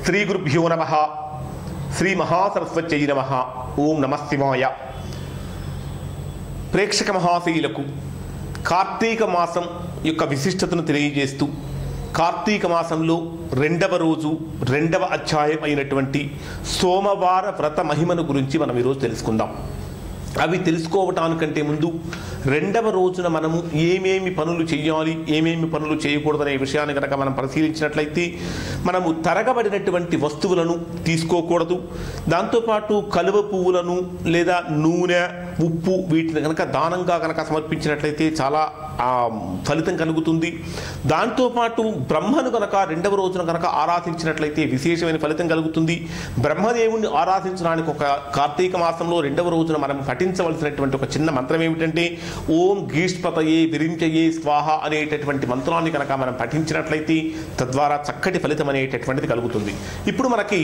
శ్రీ గురుభ్యో నమ శ్రీ మహాసరస్వత్యై నమ ఓం నమ శివాయ ప్రేక్షక మహాశీలకు కార్తీక మాసం యొక్క విశిష్టతను తెలియజేస్తూ కార్తీక మాసంలో రెండవ రోజు రెండవ అధ్యాయం అయినటువంటి సోమవార వ్రత మహిమను గురించి మనం ఈరోజు తెలుసుకుందాం అవి తెలుసుకోవటానికంటే ముందు రెండవ రోజున మనము ఏమేమి పనులు చేయాలి ఏమేమి పనులు చేయకూడదనే విషయాన్ని కనుక మనం పరిశీలించినట్లయితే మనము తరగబడినటువంటి వస్తువులను తీసుకోకూడదు దాంతోపాటు కలువ పువ్వులను లేదా నూనె ఉప్పు వీటిని కనుక దానంగా కనుక సమర్పించినట్లయితే చాలా ఆ, ఫలితం కలుగుతుంది దాంతోపాటు బ్రహ్మను కనుక రెండవ రోజున కనుక ఆరాధించినట్లయితే విశేషమైన ఫలితం కలుగుతుంది బ్రహ్మదేవుణ్ణి ఆరాధించడానికి ఒక కార్తీక మాసంలో రెండవ రోజున మనం పఠించవలసినటువంటి ఒక చిన్న మంత్రం ఏమిటంటే ఓం గీష్పతయే విరించయే స్వాహ అనేటటువంటి మంత్రాన్ని కనుక మనం పఠించినట్లయితే తద్వారా చక్కటి ఫలితం అనేటటువంటిది కలుగుతుంది ఇప్పుడు మనకి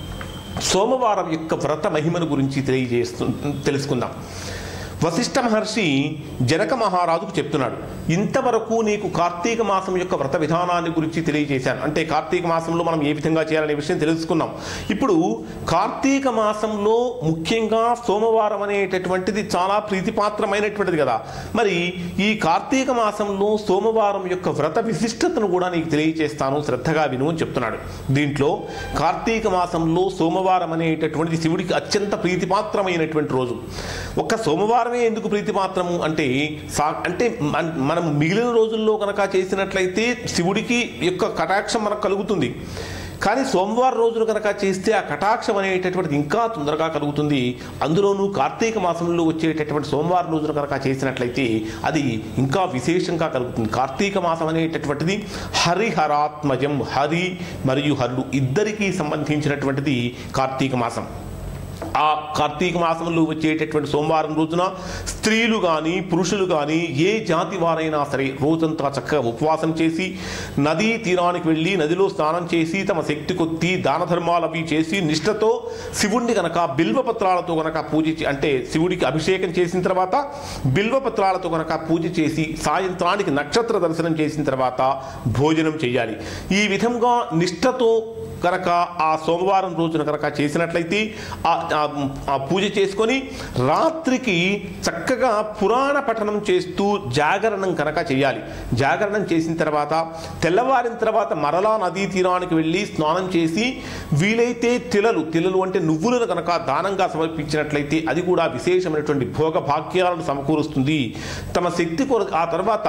సోమవారం యొక్క వ్రత మహిమను గురించి తెలియజేస్తూ తెలుసుకుందాం వశిష్ఠ మహర్షి జనక మహారాజుకు చెప్తున్నాడు ఇంతవరకు నీకు కార్తీక మాసం యొక్క వ్రత విధానాన్ని గురించి తెలియజేశాను అంటే కార్తీక మాసంలో మనం ఏ విధంగా చేయాలనే విషయం తెలుసుకున్నాం ఇప్పుడు కార్తీక మాసంలో ముఖ్యంగా సోమవారం అనేటటువంటిది చాలా ప్రీతిపాత్రమైనటువంటిది కదా మరి ఈ కార్తీక మాసంలో సోమవారం యొక్క వ్రత విశిష్టతను కూడా నీకు తెలియజేస్తాను శ్రద్ధగా విను అని చెప్తున్నాడు దీంట్లో కార్తీక మాసంలో సోమవారం అనేటటువంటిది శివుడికి అత్యంత ప్రీతిపాత్రమైనటువంటి రోజు ఒక్క సోమవారమే ఎందుకు ప్రీతిపాత్రము అంటే సా అంటే మన- మనం మిగిలిన రోజుల్లో కనుక చేసినట్లయితే శివుడికి యొక్క కటాక్షం మనకు కలుగుతుంది కానీ సోమవారం రోజున కనుక చేస్తే ఆ కటాక్షం అనేటటువంటిది ఇంకా తొందరగా కలుగుతుంది అందులోనూ కార్తీక మాసంలో వచ్చేటటువంటి సోమవారం రోజున కనుక చేసినట్లయితే అది ఇంకా విశేషంగా కలుగుతుంది కార్తీక మాసం అనేటటువంటిది హరిహరాత్మజం హరి మరియు హరుడు ఇద్దరికీ సంబంధించినటువంటిది కార్తీక మాసం ఆ కార్తీక మాసంలో వచ్చేటటువంటి సోమవారం రోజున స్త్రీలు కానీ పురుషులు కానీ ఏ జాతి వారైనా సరే రోజంతా చక్కగా ఉపవాసం చేసి నదీ తీరానికి వెళ్ళి నదిలో స్నానం చేసి తమ శక్తి కొద్ది దాన ధర్మాలు అవి చేసి నిష్ఠతో శివుణ్ణి కనుక బిల్వపత్రాలతో కనుక పూజ చే- అంటే శివుడికి అభిషేకం చేసిన తర్వాత బిల్వపత్రాలతో కనుక పూజ చేసి సాయంత్రానికి నక్షత్ర దర్శనం చేసిన తర్వాత భోజనం చేయాలి ఈ విధంగా నిష్ఠతో కనుక ఆ సోమవారం రోజున కనుక చేసినట్లయితే ఆ ఆ- ఆ పూజ చేసుకొని రాత్రికి చక్కగా పురాణ పఠనం చేస్తూ జాగరణం కనుక చేయాలి జాగరణం చేసిన తర్వాత తెల్లవారిన తర్వాత మరలా నదీ తీరానికి వెళ్ళి స్నానం చేసి వీలైతే తిలలు తిలలు అంటే నువ్వులను కనుక దానంగా సమర్పించినట్లయితే అది కూడా విశేషమైనటువంటి భోగ భాగ్యాలను సమకూరుస్తుంది తమ శక్తి కొర ఆ తర్వాత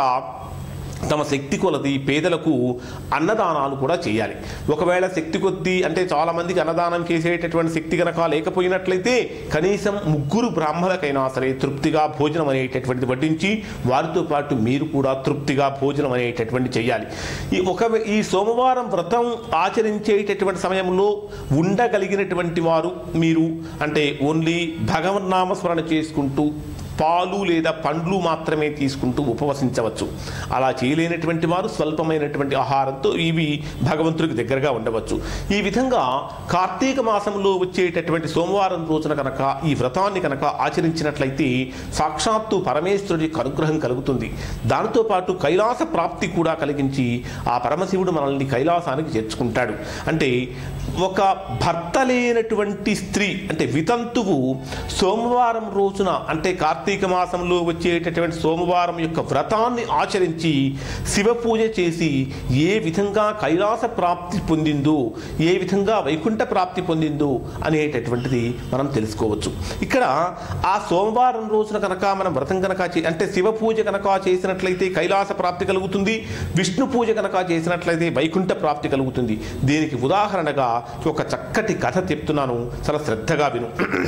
తమ శక్తి కొలది పేదలకు అన్నదానాలు కూడా చేయాలి ఒకవేళ శక్తి కొద్దీ అంటే చాలా మందికి అన్నదానం చేసేటటువంటి శక్తి కనుక లేకపోయినట్లయితే కనీసం ముగ్గురు బ్రాహ్మణులకైనా సరే తృప్తిగా భోజనం అనేటటువంటిది వడ్డించి వారితో పాటు మీరు కూడా తృప్తిగా భోజనం అనేటటువంటి చేయాలి ఈ ఒక ఈ సోమవారం వ్రతం ఆచరించేటటువంటి సమయంలో ఉండగలిగినటువంటి వారు మీరు అంటే ఓన్లీ భగవన్నామస్మరణ చేసుకుంటూ పాలు లేదా పండ్లు మాత్రమే తీసుకుంటూ ఉపవసించవచ్చు అలా చేయలేనటువంటి వారు స్వల్పమైనటువంటి ఆహారంతో ఇవి భగవంతుడికి దగ్గరగా ఉండవచ్చు ఈ విధంగా కార్తీక మాసంలో వచ్చేటటువంటి సోమవారం రోజున కనుక ఈ వ్రతాన్ని కనుక ఆచరించినట్లయితే సాక్షాత్తు పరమేశ్వరుడి యొక్క అనుగ్రహం కలుగుతుంది దానితో పాటు కైలాస ప్రాప్తి కూడా కలిగించి ఆ పరమశివుడు మనల్ని కైలాసానికి చేర్చుకుంటాడు అంటే ఒక భర్త లేనటువంటి స్త్రీ అంటే వితంతువు సోమవారం రోజున అంటే కార్తీక మాసంలో వచ్చేటటువంటి సోమవారం యొక్క వ్రతాన్ని ఆచరించి శివ పూజ చేసి ఏ విధంగా కైలాస ప్రాప్తి పొందిందో ఏ విధంగా వైకుంఠ ప్రాప్తి పొందిందో అనేటటువంటిది మనం తెలుసుకోవచ్చు ఇక్కడ ఆ సోమవారం రోజున కనుక మనం వ్రతం కనుక చే- అంటే శివ పూజ కనుక చేసినట్లయితే కైలాస ప్రాప్తి కలుగుతుంది విష్ణు పూజ కనుక చేసినట్లయితే వైకుంఠ ప్రాప్తి కలుగుతుంది దీనికి ఉదాహరణగా ఒక చక్కటి కథ చెప్తున్నాను చాలా శ్రద్ధగా విను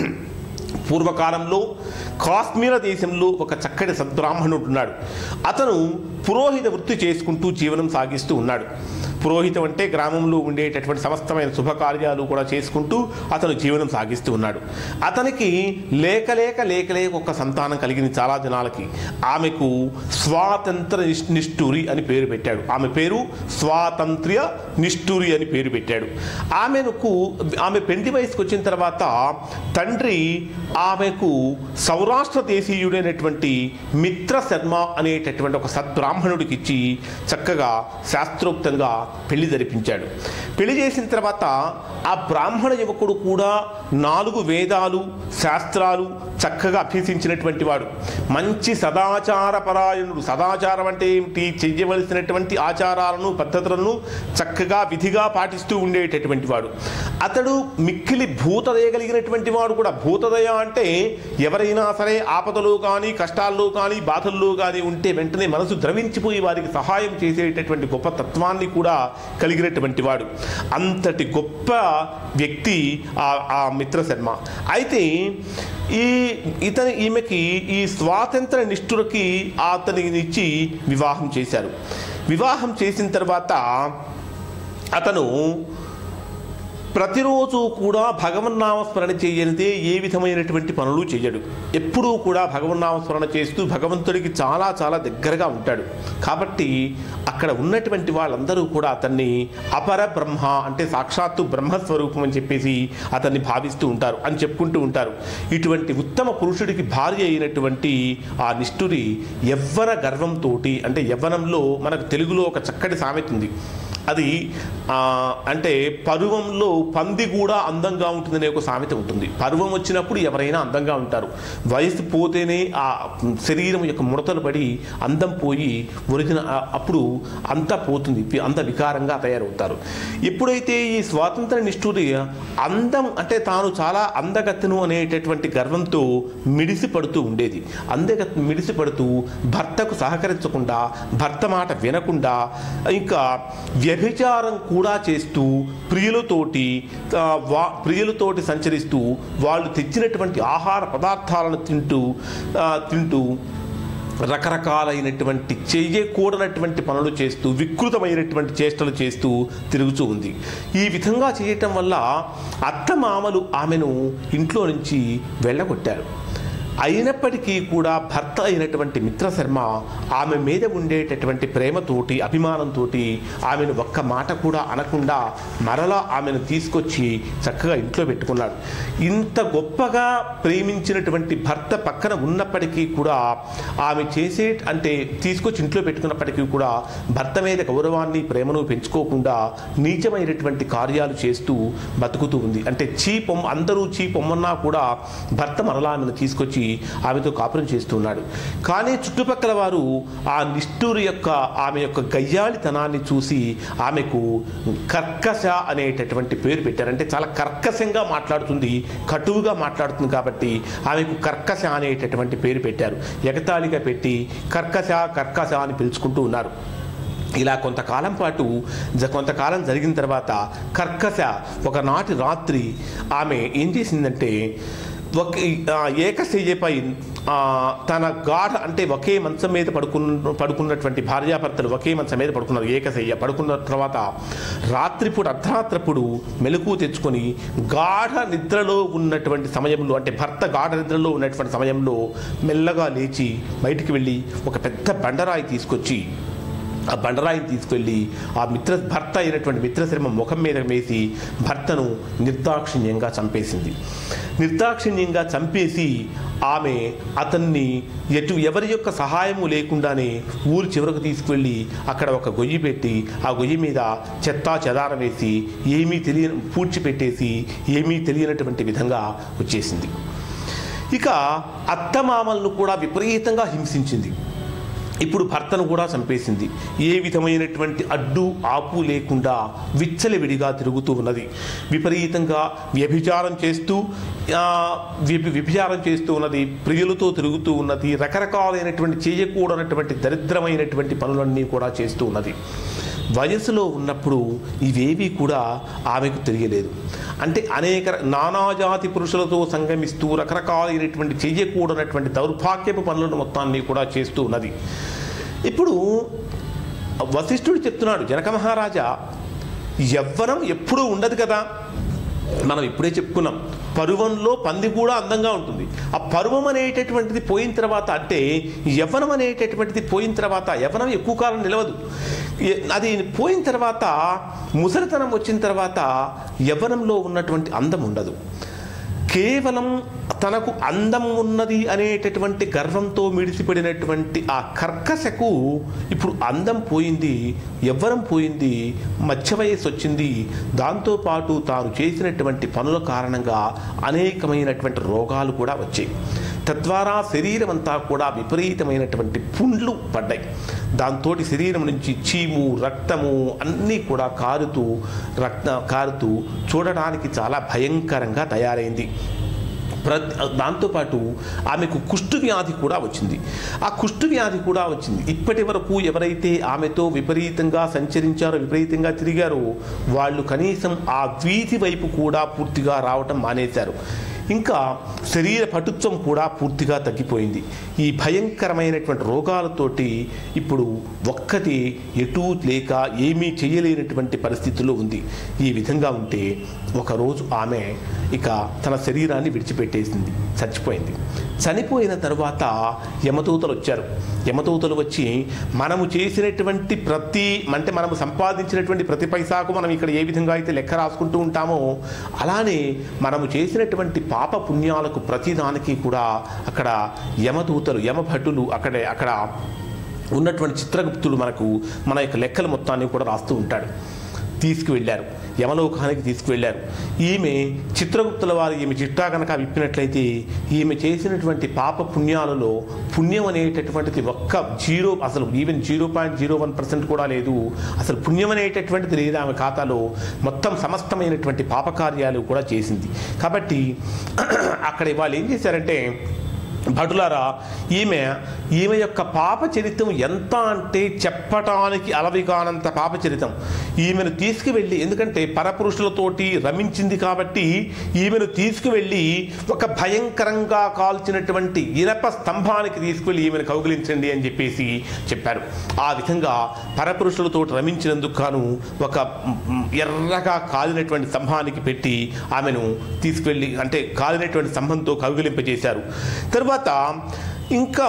పూర్వకాలంలో కాశ్మీర దేశంలో ఒక చక్కటి సద్బ్రాహ్మణుడు ఉన్నాడు అతను పురోహిత వృత్తి చేసుకుంటూ జీవనం సాగిస్తూ ఉన్నాడు పురోహితం అంటే గ్రామంలో ఉండేటటువంటి సమస్తమైన శుభకార్యాలు కూడా చేసుకుంటూ అతను జీవనం సాగిస్తూ ఉన్నాడు అతనికి లేక లేక లేక లేక ఒక సంతానం కలిగింది చాలా దినాలకి ఆమెకు స్వాతంత్ర నిష్- నిష్ఠూరి అని పేరు పెట్టాడు ఆమె పేరు స్వాతంత్ర్య నిష్ఠూరి అని పేరు పెట్టాడు ఆమెకు ఆమె పెండి వయసుకు వచ్చిన తర్వాత తండ్రి ఆమెకు సౌరాష్ట్ర దేశీయుడైనటువంటి మిత్ర శర్మ అనేటటువంటి ఒక సద్బ్రాహ్మణుడికి ఇచ్చి చక్కగా శాస్త్రోక్తంగా పెళ్లి జరిపించాడు పెళ్లి చేసిన తర్వాత ఆ బ్రాహ్మణ యువకుడు కూడా నాలుగు వేదాలు శాస్త్రాలు చక్కగా అభ్యసించినటువంటి వాడు మంచి సదాచార పరాయణుడు సదాచారం అంటే ఏమిటి చెయ్యవలసినటువంటి ఆచారాలను పద్ధతులను చక్కగా విధిగా పాటిస్తూ ఉండేటటువంటి వాడు అతడు మిక్కిలి భూతదయ కలిగినటువంటి వాడు కూడా భూతదయ అంటే ఎవరైనా సరే ఆపదలో కానీ కష్టాల్లో కానీ బాధల్లో కానీ ఉంటే వెంటనే మనసు ద్రవించిపోయి వారికి సహాయం చేసేటటువంటి గొప్ప తత్వాన్ని కూడా కలిగినటువంటి వాడు అంతటి గొప్ప వ్యక్తి ఆ ఆ మిత్రశర్మ అయితే ఈ ఇతని ఈమెకి ఈ స్వాతంత్ర నిష్ఠురకి అతనికి ఇచ్చి వివాహం చేశారు వివాహం చేసిన తర్వాత అతను ప్రతిరోజు కూడా భగవన్నామస్మరణ చేయనిదే ఏ విధమైనటువంటి పనులు చేయడు ఎప్పుడూ కూడా భగవన్నామస్మరణ చేస్తూ భగవంతుడికి చాలా చాలా దగ్గరగా ఉంటాడు కాబట్టి అక్కడ ఉన్నటువంటి వాళ్ళందరూ కూడా అతన్ని అపర బ్రహ్మ అంటే సాక్షాత్తు బ్రహ్మస్వరూపం అని చెప్పేసి అతన్ని భావిస్తూ ఉంటారు అని చెప్పుకుంటూ ఉంటారు ఇటువంటి ఉత్తమ పురుషుడికి భార్య అయినటువంటి ఆ నిష్ఠురి యవ్వన గర్వంతో అంటే యవ్వనంలో మనకు తెలుగులో ఒక చక్కటి సామెత ఉంది అది ఆ, అంటే పరువంలో పంది కూడా అందంగా ఉంటుందనే ఒక సామెత ఉంటుంది పరువం వచ్చినప్పుడు ఎవరైనా అందంగా ఉంటారు వయసు పోతేనే ఆ శరీరం యొక్క ముడతలు పడి అందం పోయి ఒరిజిన ఆ- అప్పుడు అంతా పోతుంది వి- అంత వికారంగా తయారవుతారు ఎప్పుడైతే ఈ స్వాతంత్ర నిష్ఠురి అందం అంటే తాను చాలా అందగత్తెను అనేటటువంటి గర్వంతో మిడిసి పడుతూ ఉండేది అందగ మిడిసి పడుతూ భర్తకు సహకరించకుండా భర్త మాట వినకుండా ఇంకా వ్యభిచారం కూడా చేస్తూ ప్రియులతోటి ఆ, వా ప్రియులతోటి సంచరిస్తూ వాళ్ళు తెచ్చినటువంటి ఆహార పదార్థాలను తింటూ ఆ, తింటూ రకరకాలైనటువంటి చెయ్యకూడనటువంటి పనులు చేస్తూ వికృతమైనటువంటి చేష్టలు చేస్తూ తిరుగుతూ ఉంది ఈ విధంగా చేయటం వల్ల అత్తమామలు ఆమెను ఇంట్లో నుంచి వెళ్ళగొట్టారు అయినప్పటికీ కూడా భర్త అయినటువంటి మిత్రశర్మ ఆమె మీద ఉండేటటువంటి ప్రేమతోటి అభిమానంతో ఆమెను ఒక్క మాట కూడా అనకుండా మరలా ఆమెను తీసుకొచ్చి చక్కగా ఇంట్లో పెట్టుకున్నాడు ఇంత గొప్పగా ప్రేమించినటువంటి భర్త పక్కన ఉన్నప్పటికీ కూడా ఆమె చేసే అంటే తీసుకొచ్చి ఇంట్లో పెట్టుకున్నప్పటికీ కూడా భర్త మీద గౌరవాన్ని ప్రేమను పెంచుకోకుండా నీచమైనటువంటి కార్యాలు చేస్తూ బతుకుతూ ఉంది అంటే చీ పొమ్మ అందరూ చీ పొమ్మన్నా కూడా భర్త మరలా ఆమెను తీసుకొచ్చి ఆమెతో కాపురం చేస్తున్నాడు కానీ చుట్టుపక్కల వారు ఆ నిష్ఠూరు యొక్క ఆమె యొక్క గయ్యాళితనాన్ని చూసి ఆమెకు కర్కశ అనేటటువంటి పేరు పెట్టారు అంటే చాలా కర్కశంగా మాట్లాడుతుంది కటువుగా మాట్లాడుతుంది కాబట్టి ఆమెకు కర్కశ అనేటటువంటి పేరు పెట్టారు ఎగతాళిగా పెట్టి కర్కశ కర్కశ అని పిలుచుకుంటూ ఉన్నారు ఇలా కొంతకాలం పాటు జ- కొంతకాలం జరిగిన తర్వాత కర్కశ ఒకనాటి రాత్రి ఆమె ఏం చేసిందంటే ఒక ఆ, ఏకశయ్యపై ఆ, తన గాఢ అంటే ఒకే మంచం మీద పడుకున్న పడుకున్నటువంటి భార్యాభర్తలు ఒకే మంచం మీద పడుకున్నారు ఏకశయ్య పడుకున్న తర్వాత రాత్రిపూట అర్ధరాత్రప్పుడు మెలకు తెచ్చుకొని గాఢ నిద్రలో ఉన్నటువంటి సమయంలో అంటే భర్త గాఢ నిద్రలో ఉన్నటువంటి సమయంలో మెల్లగా లేచి బయటికి వెళ్ళి ఒక పెద్ద బండరాయి తీసుకొచ్చి ఆ బండరాయిని తీసుకెళ్ళి ఆ మిత్ర భర్త అయినటువంటి మిత్రశర్మ ముఖం మీద వేసి భర్తను నిర్దాక్షిణ్యంగా చంపేసింది నిర్దాక్షిణ్యంగా చంపేసి ఆమె అతన్ని ఎటు ఎవరి యొక్క సహాయము లేకుండానే ఊరు చివరకు తీసుకువెళ్ళి అక్కడ ఒక గొయ్యి పెట్టి ఆ గొయ్యి మీద చెత్తా చెదారం వేసి ఏమీ తెలియని పూడ్చిపెట్టేసి ఏమీ తెలియనటువంటి విధంగా వచ్చేసింది ఇక అత్తమామలను కూడా విపరీతంగా హింసించింది ఇప్పుడు భర్తను కూడా చంపేసింది ఏ విధమైనటువంటి అడ్డు ఆపు లేకుండా విచ్చలవిడిగా తిరుగుతూ ఉన్నది విపరీతంగా వ్యభిచారం చేస్తూ ఆ, వ్యభి- వ్యభిచారం చేస్తూ ఉన్నది ప్రియులతో తిరుగుతూ ఉన్నది రకరకాలైనటువంటి చేయకూడనటువంటి దరిద్రమైనటువంటి పనులన్నీ కూడా చేస్తూ ఉన్నది వయసులో ఉన్నప్పుడు ఇవేవి కూడా ఆమెకు తెలియలేదు అంటే అనేక ర- నానాజాతి పురుషులతో సంగమిస్తూ రకరకాలైనటువంటి చేయకూడనటువంటి దౌర్భాగ్యపు పనులను మొత్తాన్ని కూడా చేస్తూ ఉన్నది ఇప్పుడు వశిష్ఠుడు చెప్తున్నాడు జనక మహారాజా యవ్వనం ఎప్పుడూ ఉండదు కదా మనం ఇప్పుడే చెప్పుకున్నాం పరువంలో పంది కూడా అందంగా ఉంటుంది ఆ పరువం అనేటటువంటిది పోయిన తర్వాత అంటే యవ్వనం అనేటటువంటిది పోయిన తర్వాత యవ్వనం ఎక్కువ కాలం నిలవదు ఎ- అది పోయిన తర్వాత ముసలితనం వచ్చిన తర్వాత యవ్వనంలో ఉన్నటువంటి అందం ఉండదు కేవలం తనకు అందం ఉన్నది అనేటటువంటి గర్వంతో మిడిసిపడినటువంటి ఆ కర్కశకు ఇప్పుడు అందం పోయింది ఎవ్వరం పోయింది మధ్య వయస్సు వచ్చింది దాంతోపాటు తాను చేసినటువంటి పనుల కారణంగా అనేకమైనటువంటి రోగాలు కూడా వచ్చాయి తద్వారా శరీరం అంతా కూడా విపరీతమైనటువంటి పుండ్లు పడ్డాయి దాంతో శరీరం నుంచి చీము రక్తము అన్నీ కూడా కారుతూ రక్త కారుతూ చూడడానికి చాలా భయంకరంగా తయారైంది ప్రతి దాంతోపాటు ఆమెకు కుష్టు వ్యాధి కూడా వచ్చింది ఆ కుష్టు వ్యాధి కూడా వచ్చింది ఇప్పటి వరకు ఎవరైతే ఆమెతో విపరీతంగా సంచరించారో విపరీతంగా తిరిగారో వాళ్ళు కనీసం ఆ వీధి వైపు కూడా పూర్తిగా రావటం మానేశారు ఇంకా శరీర పటుత్వం కూడా పూర్తిగా తగ్గిపోయింది ఈ భయంకరమైనటువంటి రోగాలతోటి ఇప్పుడు ఒక్కటి ఎటూ లేక ఏమీ చేయలేనటువంటి పరిస్థితుల్లో ఉంది ఈ విధంగా ఉంటే ఒకరోజు ఆమె ఇక తన శరీరాన్ని విడిచిపెట్టేసింది చచ్చిపోయింది చనిపోయిన తర్వాత యమదూతలు వచ్చారు యమదూతలు వచ్చి మనము చేసినటువంటి ప్రతి అంటే మనము సంపాదించినటువంటి ప్రతి పైసాకు మనం ఇక్కడ ఏ విధంగా అయితే లెక్క రాసుకుంటూ ఉంటామో అలానే మనము చేసినటువంటి పాప పుణ్యాలకు ప్రతిదానికి కూడా అక్కడ యమదూతలు యమభటులు అక్కడే అక్కడ ఉన్నటువంటి చిత్రగుప్తుడు మనకు మన యొక్క లెక్కల మొత్తాన్ని కూడా రాస్తూ ఉంటాడు తీసుకువెళ్ళారు యమలోకానికి తీసుకువెళ్ళారు ఈమె చిత్రగుప్తుల వారు ఈమె చిట్టా కనుక విప్పినట్లయితే ఈమె చేసినటువంటి పాప పుణ్యాలలో పుణ్యం అనేటటువంటిది ఒక్క జీరో అసలు even zero point zero one percent కూడా లేదు అసలు పుణ్యం అనేటటువంటిది లేదు ఆమె ఖాతాలో మొత్తం సమస్తమైనటువంటి పాపకార్యాలు కూడా చేసింది కాబట్టి అక్కడ వాళ్ళు ఏం చేశారంటే భటులారా ఈమె ఈమె యొక్క పాప చరిత్రం ఎంత అంటే చెప్పటానికి అలవి కానంత పాప చరిత్రం ఈమెను తీసుకువెళ్ళి ఎందుకంటే పరపురుషులతోటి రమించింది కాబట్టి ఈమెను తీసుకువెళ్ళి ఒక భయంకరంగా కాల్చినటువంటి ఇనప స్తంభానికి తీసుకువెళ్ళి ఈమెను కౌగిలించండి అని చెప్పేసి చెప్పారు ఆ విధంగా పరపురుషులతో రమించినందుకు గాను ఒక మ్, ఎర్రగా కాలినటువంటి స్తంభానికి పెట్టి ఆమెను తీసుకువెళ్ళి అంటే కాలినటువంటి స్తంభంతో కౌగిలింపజేశారు తర్వాత ఇంకా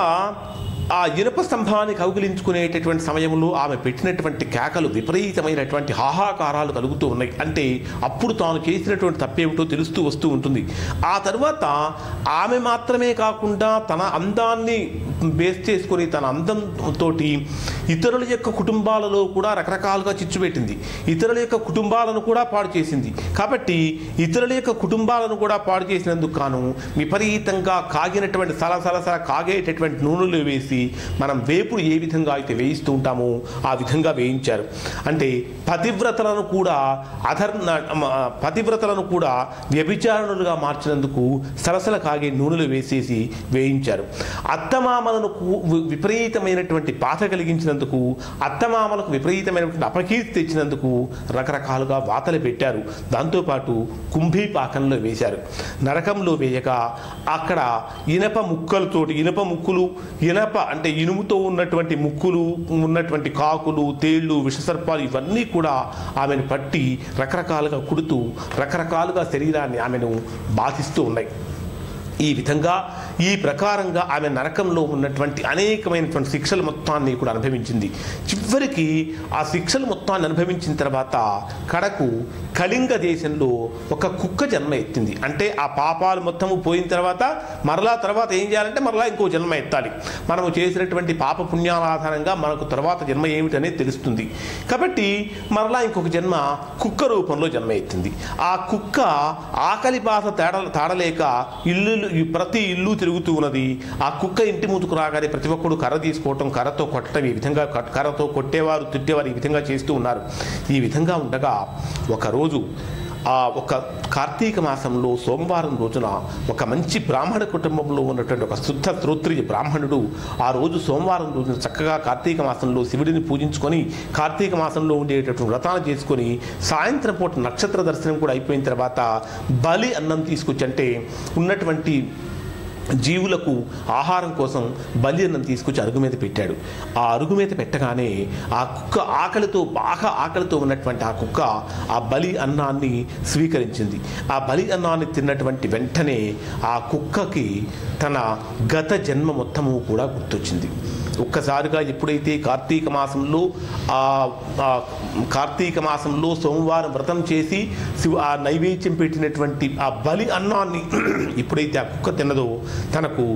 ఆ ఇనుప స్తంభాన్ని కౌగిలించుకునేటటువంటి సమయంలో ఆమె పెట్టినటువంటి కేకలు విపరీతమైనటువంటి హాహాకారాలు కలుగుతూ ఉన్నాయి అంటే అప్పుడు తాను చేసినటువంటి తప్పేమిటో తెలుస్తూ వస్తూ ఉంటుంది ఆ తర్వాత ఆమె మాత్రమే కాకుండా తన అందాన్ని బేస్ చేసుకొని తన అందంతో ఇతరుల యొక్క కుటుంబాలలో కూడా రకరకాలుగా చిచ్చు పెట్టింది ఇతరుల యొక్క కుటుంబాలను కూడా పాడు చేసింది కాబట్టి ఇతరుల యొక్క కుటుంబాలను కూడా పాడు చేసినందుకు గాను విపరీతంగా కాగినటువంటి సల సల సల కాగేటటువంటి నూనెలు వేసి మనం వేపుడు ఏ విధంగా అయితే వేయిస్తూ ఉంటామో ఆ విధంగా వేయించారు అంటే పతివ్రతలను కూడా అధర్ణ మ- పతివ్రతలను కూడా వ్యభిచారణలుగా మార్చినందుకు సలసల కాగే నూనెలు వేసేసి వేయించారు అత్తమామలను కు- వి- విపరీతమైనటువంటి బాధ కలిగించినందుకు అత్తమామలకు విపరీతమైనటువంటి అపకీర్తి తెచ్చినందుకు రకరకాలుగా వాతలు పెట్టారు దాంతోపాటు కుంభీపాకంలో వేశారు నరకంలో వేయక అక్కడ ఇనప ముక్కలతోటి ఇనప ముక్కులు ఇనప అంటే ఇనుముతో ఉన్నటువంటి ముక్కులు ఉన్నటువంటి కాకులు తేళ్ళు విషసర్పాలు ఇవన్నీ కూడా ఆమెను పట్టి రకరకాలుగా కుడుతూ రకరకాలుగా శరీరాన్ని ఆమెను బాధిస్తూ ఉన్నాయి ఈ విధంగా ఈ ప్రకారంగా ఆమె నరకంలో ఉన్నటువంటి అనేకమైనటువంటి శిక్షలు మొత్తాన్ని కూడా అనుభవించింది చివరికి ఆ శిక్షలు మొత్తాన్ని అనుభవించిన తర్వాత కడకు కళింగ దేశంలో ఒక కుక్క జన్మ ఎత్తింది అంటే ఆ పాపాలు మొత్తము పోయిన తర్వాత మరలా తర్వాత ఏం చేయాలంటే మరలా ఇంకో జన్మ ఎత్తాలి మనము చేసినటువంటి పాప పుణ్యాల ఆధారంగా మనకు తర్వాత జన్మ ఏమిటనేది తెలుస్తుంది కాబట్టి మరలా ఇంకొక జన్మ కుక్క రూపంలో జన్మ ఎత్తింది ఆ కుక్క ఆకలి బాధ తేడ తాడలేక ఇల్లు ప్రతి ఇల్లు తిరుగుతూ ఉన్నది ఆ కుక్క ఇంటి ముందుకు రాగానే ప్రతి ఒక్కడు కర్ర తీసుకోవటం కర్రతో కొట్టడం ఈ విధంగా కట్- కర్రతో కొట్టేవారు తిట్టేవారు ఈ విధంగా చేస్తూ ఉన్నారు ఈ విధంగా ఉండగా ఒకరోజు ఆ ఒక కార్తీక మాసంలో సోమవారం రోజున ఒక మంచి బ్రాహ్మణ కుటుంబంలో ఉన్నటువంటి ఒక శుద్ధ శ్రోత్రియ బ్రాహ్మణుడు ఆ రోజు సోమవారం రోజున చక్కగా కార్తీక మాసంలో శివుడిని పూజించుకొని కార్తీక మాసంలో ఉండేటటువంటి వ్రతాలు చేసుకొని సాయంత్రం పూట నక్షత్ర దర్శనం కూడా అయిపోయిన తర్వాత బలి అన్నం తీసుకొచ్చి అంటే ఉన్నటువంటి జీవులకు ఆహారం కోసం బలి అన్నం తీసుకొచ్చి అరుగు మీద పెట్టాడు ఆ అరుగు మీద పెట్టగానే ఆ కుక్క ఆకలితో బాగా ఆకలితో ఉన్నటువంటి ఆ కుక్క ఆ బలి అన్నాన్ని స్వీకరించింది ఆ బలి అన్నాన్ని తిన్నటువంటి వెంటనే ఆ కుక్కకి తన గత జన్మ మొత్తము కూడా గుర్తొచ్చింది ఒక్కసారిగా ఎప్పుడైతే కార్తీక మాసంలో ఆ ఆ కార్తీక మాసంలో సోమవారం వ్రతం చేసి శివ ఆ నైవేద్యం పెట్టినటువంటి ఆ బలి అన్నాన్ని ఎప్పుడైతే ఆ కుక్క తిన్నదో తనకు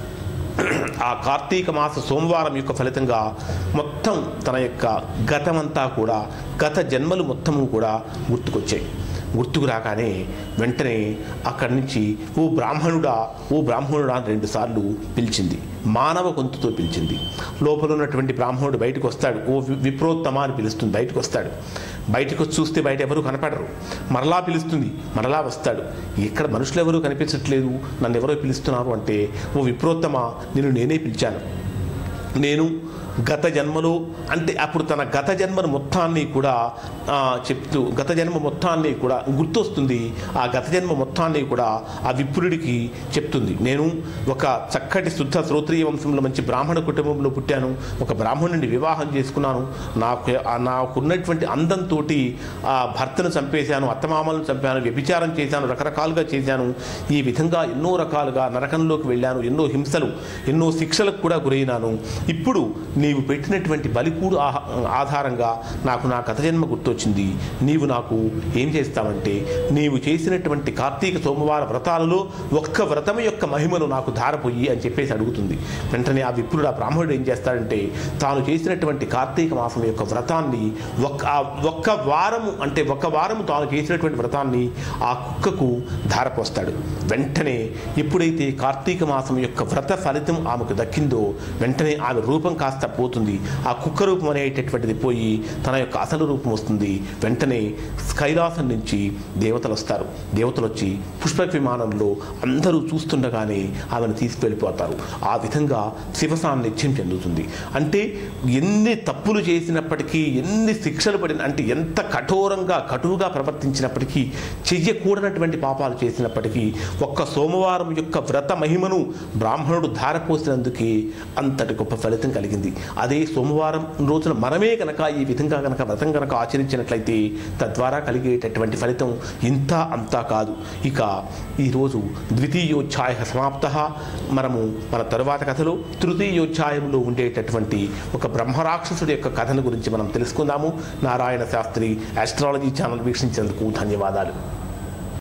ఆ కార్తీక మాస సోమవారం యొక్క ఫలితంగా మొత్తం తన యొక్క గతమంతా కూడా గత జన్మలు మొత్తము కూడా గుర్తుకొచ్చాయి గుర్తుకు రాగానే వెంటనే అక్కడి నుంచి ఓ బ్రాహ్మణుడా ఓ బ్రాహ్మణుడా అని రెండుసార్లు పిలిచింది మానవ గొంతుతో పిలిచింది లోపల ఉన్నటువంటి బ్రాహ్మణుడు బయటకు వస్తాడు ఓ వి- విప్రోత్తమ అని పిలుస్తుంది బయటకు వస్తాడు బయటకు వచ్చి చూస్తే బయట ఎవరు కనపడరు మరలా పిలుస్తుంది మరలా వస్తాడు ఇక్కడ మనుషులు ఎవరు కనిపించట్లేదు నన్ను ఎవరో పిలుస్తున్నారు అంటే ఓ విప్రోత్తమ నేను నేనే పిలిచాను నేను గత జన్మలో అంటే అప్పుడు తన గత జన్మను మొత్తాన్ని కూడా ఆ, చెప్తూ గత జన్మ మొత్తాన్ని కూడా గుర్తొస్తుంది ఆ గత జన్మ మొత్తాన్ని కూడా ఆ విప్రుడికి చెప్తుంది నేను ఒక చక్కటి శుద్ధ శ్రోత్రియ వంశంలో మంచి బ్రాహ్మణ కుటుంబంలో పుట్టాను ఒక బ్రాహ్మణుడిని వివాహం చేసుకున్నాను నాకు ఆ నాకున్నటువంటి అందంతో ఆ భర్తను చంపేశాను అత్తమామలను చంపాను వ్యభిచారం చేశాను రకరకాలుగా చేశాను ఈ విధంగా ఎన్నో రకాలుగా నరకంలోకి వెళ్ళాను ఎన్నో హింసలు ఎన్నో శిక్షలకు కూడా గురైనాను ఇప్పుడు నీవు పెట్టినటువంటి బలికూడు ఆహ- ఆధారంగా నాకు నా గత జన్మ గుర్తొచ్చింది నీవు నాకు ఏం చేస్తావంటే నీవు చేసినటువంటి కార్తీక సోమవార వ్రతాలలో ఒక్క వ్రతం యొక్క మహిమను నాకు ధారపోయి అని చెప్పేసి అడుగుతుంది వెంటనే ఆ విప్రుడు ఆ బ్రాహ్మణుడు ఏం చేస్తాడంటే తాను చేసినటువంటి కార్తీక మాసం యొక్క వ్రతాన్ని ఒక్క ఆ ఒక్క వారము అంటే ఒక వారము తాను చేసినటువంటి వ్రతాన్ని ఆ కుక్కకు ధారపోస్తాడు వెంటనే ఎప్పుడైతే కార్తీక మాసం యొక్క వ్రత ఫలితం ఆమెకు దక్కిందో వెంటనే ఆమె రూపం కాస్త పోతుంది ఆ కుక్క రూపం అనేటటువంటిది పోయి తన యొక్క అసలు రూపం వస్తుంది వెంటనే కైలాసం నుంచి దేవతలు వస్తారు దేవతలు వచ్చి పుష్పక విమానంలో అందరూ చూస్తుండగానే ఆమెను తీసుకువెళ్ళిపోతారు ఆ విధంగా శివ సాన్నిధ్యం చెందుతుంది అంటే ఎన్ని తప్పులు చేసినప్పటికీ ఎన్ని శిక్షలు పడిన అంటే ఎంత కఠోరంగా కటువుగా ప్రవర్తించినప్పటికీ చెయ్యకూడనటువంటి పాపాలు చేసినప్పటికీ ఒక్క సోమవారం యొక్క వ్రత మహిమను బ్రాహ్మణుడు ధారపోసినందుకే అంతటి గొప్ప ఫలితం కలిగింది అదే సోమవారం రోజున మనమే కనుక ఈ విధంగా కనుక వ్రతం కనుక ఆచరించినట్లయితే తద్వారా కలిగేటటువంటి ఫలితం ఇంత అంతా కాదు ఇక ఈరోజు ద్వితీయోధ్యాయ సమాప్త మనము మన తరువాత కథలో తృతీయోధ్యాయంలో ఉండేటటువంటి ఒక బ్రహ్మరాక్షసుడి యొక్క కథను గురించి మనం తెలుసుకుందాము నారాయణ శాస్త్రి ఆస్ట్రాలజీ ఛానల్ వీక్షించేందుకు ధన్యవాదాలు